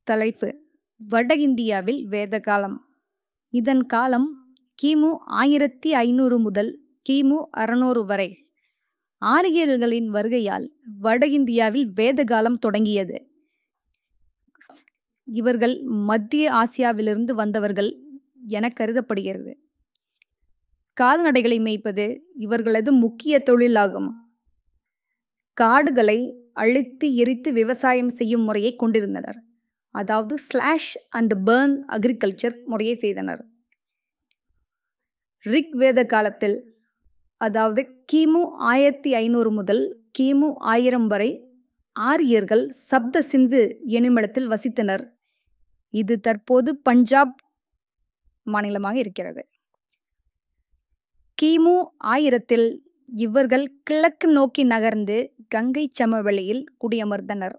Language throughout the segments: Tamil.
தலைப்பு வட இந்தியாவில் வேத காலம் இதன் காலம் கிமு ஆயிரத்தி ஐநூறு முதல் கிமு அறுநூறு வரை ஆரியர்களின் வருகையால் வட இந்தியாவில் வேத காலம் தொடங்கியது இவர்கள் மத்திய ஆசியாவிலிருந்து வந்தவர்கள் என கருதப்படுகிறது கால்நடைகளை மேய்ப்பது இவர்களது முக்கிய தொழிலாகும் காடுகளை அழித்து எரித்து விவசாயம் செய்யும் முறையை கொண்டிருந்தனர் அதாவது ஸ்லாஷ் அண்ட் பேர்ன் அக்ரிகல்ச்சர் முறையை செய்தனர் ரிக் வேத காலத்தில் அதாவது கிமு ஆயிரத்தி ஐநூறு முதல் கிமு ஆயிரம் வரை ஆரியர்கள் சப்த சிந்து எனுமிடத்தில் வசித்தனர் இது தற்போது பஞ்சாப் மாநிலமாக இருக்கிறது கிமு ஆயிரத்தில் இவர்கள் கிழக்கு நோக்கி நகர்ந்து கங்கை சமவெளியில் குடியமர்ந்தனர்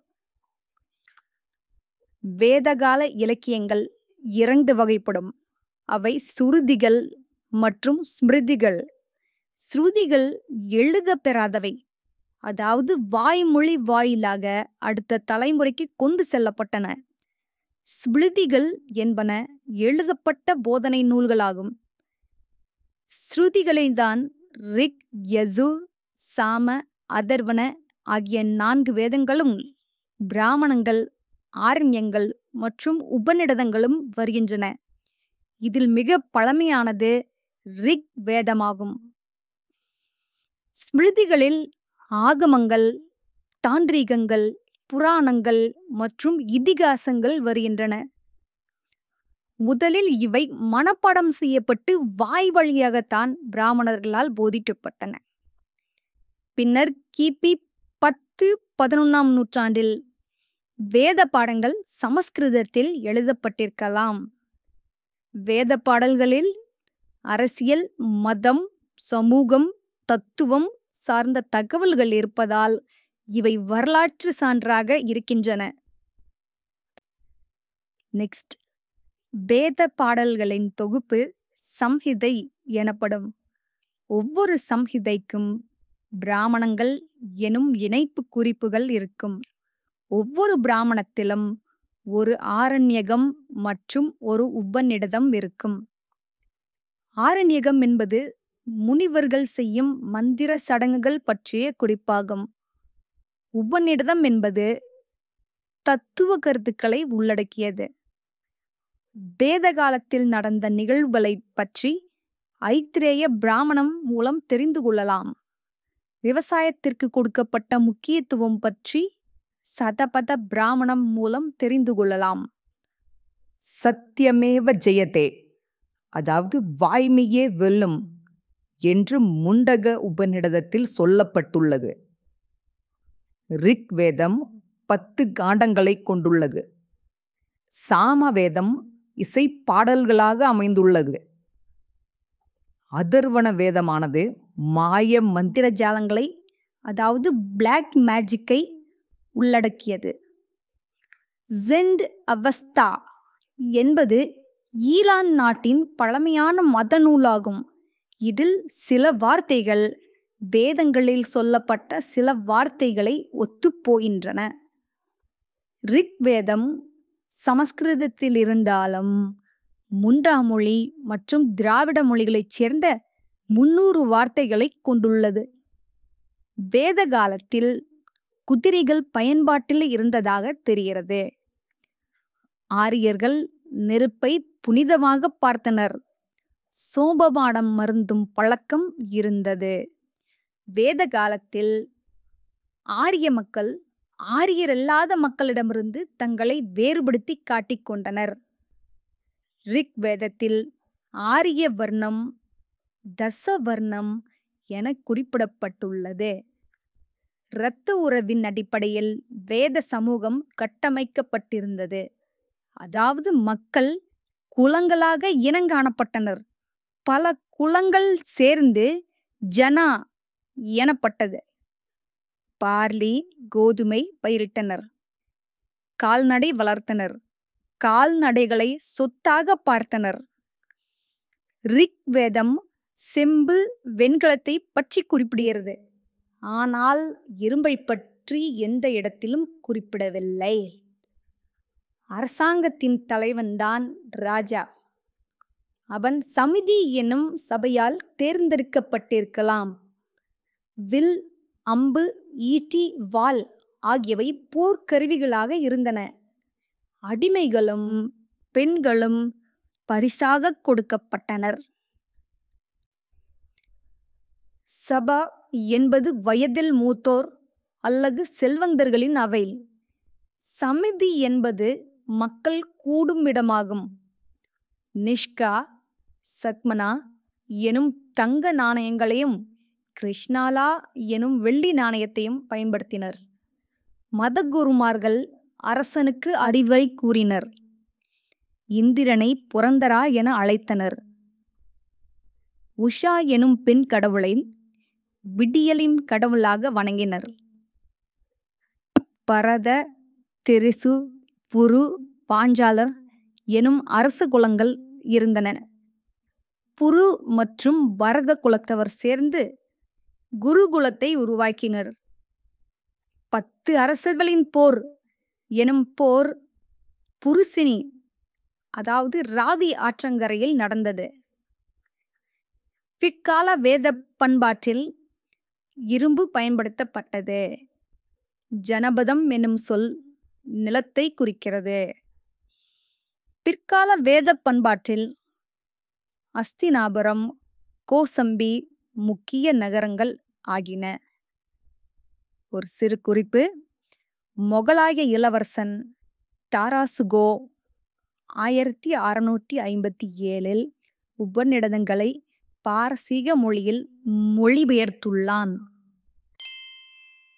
வேதகால இலக்கியங்கள் இரண்டு வகைப்படும் அவை சுருதிகள் மற்றும் ஸ்மிருதிகள் ஸ்ருதிகள் எழுத பெறாதவை அதாவது வாய்மொழி வாயிலாக அடுத்த தலைமுறைக்கு கொண்டு செல்லப்பட்டன ஸ்மிருதிகள் என்பன எழுதப்பட்ட போதனை நூல்களாகும் ஸ்ருதிகளை தான் ரிக் யசுர் சாம அதர்வன ஆகிய நான்கு வேதங்களும் பிராமணங்கள் ஆரண்யங்கள் மற்றும் உபநிடதங்களும் வருகின்றன இதில் மிக பழமையானது ரிக் வேதமாகும் ஸ்மிருதிகளில் ஆகமங்கள் தாந்திரீகங்கள் புராணங்கள் மற்றும் இதிகாசங்கள் வருகின்றன முதலில் இவை மனப்பாடம் செய்யப்பட்டு வாய் வழியாகத்தான் பிராமணர்களால் போதிக்கப்பட்டன பின்னர் கிபி பத்து பதினொன்றாம் நூற்றாண்டில் வேத பாடங்கள் சமஸ்கிருதத்தில் எழுதப்பட்டிருக்கலாம் வேத பாடல்களில் அரசியல் மதம் சமூகம் தத்துவம் சார்ந்த தகவல்கள் இருப்பதால் இவை வரலாற்று சான்றாக இருக்கின்றன நெக்ஸ்ட் வேத பாடல்களின் தொகுப்பு சம்ஹிதை எனப்படும் ஒவ்வொரு சம்ஹிதைக்கும் பிராமணங்கள் எனும் இணைப்பு குறிப்புகள் இருக்கும் ஒவ்வொரு பிராமணத்திலும் ஒரு ஆரண்யகம் மற்றும் ஒரு உபநிடதம் இருக்கும் ஆரண்யகம் என்பது முனிவர்கள் செய்யும் மந்திர சடங்குகள் பற்றிய குறிப்பாகும் உபநிடதம் என்பது தத்துவ கருத்துக்களை உள்ளடக்கியது வேத காலத்தில் நடந்த நிகழ்வுகளை பற்றி ஐத்திரேய பிராமணம் மூலம் தெரிந்து கொள்ளலாம் விவசாயத்திற்கு கொடுக்கப்பட்ட முக்கியத்துவம் பற்றி சதபத பிராமணம் மூலம் தெரிந்து கொள்ளலாம் சத்தியமேவ ஜெயதே அதாவது வாய்மையே வெல்லும் என்று முண்டக உபநிடதத்தில் சொல்லப்பட்டுள்ளது ரிக் வேதம் பத்து காண்டங்களை கொண்டுள்ளது சாம வேதம் இசை பாடல்களாக அமைந்துள்ளது அதர்வன வேதமானது மாய மந்திர ஜாலங்களை அதாவது பிளாக் மேஜிக்கை உள்ளடக்கியது ஜெண்ட் அவஸ்தா என்பது ஈலான் நாட்டின் பழமையான மத நூலாகும் இதில் சில வார்த்தைகள் வேதங்களில் சொல்லப்பட்ட சில வார்த்தைகளை ஒத்துப்போகின்றன ரிக் வேதம் சமஸ்கிருதத்தில் இருந்தாலும் முண்டா மொழி மற்றும் திராவிட மொழிகளைச் சேர்ந்த முன்னூறு வார்த்தைகளை கொண்டுள்ளது வேத காலத்தில் குதிரைகள் பயன்பாட்டில் இருந்ததாக தெரிகிறது ஆரியர்கள் நெருப்பை புனிதமாக பார்த்தனர் சோபபாடம் மருந்தும் பழக்கம் இருந்தது வேத காலத்தில் ஆரிய மக்கள் ஆரியரல்லாத மக்களிடமிருந்து தங்களை வேறுபடுத்தி காட்டிக் கொண்டனர் ரிக் வேதத்தில் ஆரிய வர்ணம் தசவர்ணம் என குறிப்பிடப்பட்டுள்ளது இரத்த உறவின் அடிப்படையில் வேத சமூகம் கட்டமைக்கப்பட்டிருந்தது அதாவது மக்கள் குலங்களாக இனங்காணப்பட்டனர் பல குலங்கள் சேர்ந்து ஜனா எனப்பட்டது பார்லி கோதுமை பயிரிட்டனர் கால்நடை வளர்த்தனர் கால்நடைகளை சொத்தாக பார்த்தனர் ரிக் வேதம் செம்பு வெண்கலத்தை பற்றி குறிப்பிடுகிறது ஆனால் இரும்பை பற்றி எந்த இடத்திலும் குறிப்பிடவில்லை அரசாங்கத்தின் தலைவன்தான் ராஜா அவன் சமிதி என்னும் சபையால் தேர்ந்தெடுக்கப்பட்டிருக்கலாம் வில் அம்பு ஈட்டி வாள் ஆகியவை போர்க்கருவிகளாக இருந்தன அடிமைகளும் பெண்களும் பரிசாக கொடுக்கப்பட்டனர் சபா என்பது வயதில் மூத்தோர் அல்லது செல்வந்தர்களின் அவை சமிதி என்பது மக்கள் கூடும் இடமாகும் நிஷ்கா சக்மனா எனும் தங்க நாணயங்களையும் கிருஷ்ணாலா எனும் வெள்ளி நாணயத்தையும் பயன்படுத்தினர் மதகுருமார்கள் அரசனுக்கு அறிவுரை கூறினர் இந்திரனை புரந்தரா என அழைத்தனர் உஷா எனும் பெண் கடவுளை விடியலின் கடவுளாக வணங்கினர் பரத தெரிசு புரு பாஞ்சாலர் எனும் அரச குலங்கள் இருந்தன புரு மற்றும் பரத குலத்தவர் சேர்ந்து குருகுலத்தை உருவாக்கினர் பத்து அரசர்களின் போர் எனும் போர் புருசினி அதாவது ராவி ஆற்றங்கரையில் நடந்தது பிற்கால வேத பண்பாட்டில் இரும்பு பயன்படுத்தப்பட்டது ஜனபதம் என்னும் சொல் நிலத்தை குறிக்கிறது பிற்கால வேத பண்பாட்டில் அஸ்தினாபுரம் கோசம்பி முக்கிய நகரங்கள் ஆகின ஒரு சிறு குறிப்பு மொகலாய இளவரசன் டாராசுகோ ஆயிரத்தி அறுநூற்றி ஐம்பத்தி ஏழில் உபநிடதங்களை பாரசீக மொழியில் மொழிபெயர்த்துள்ளான்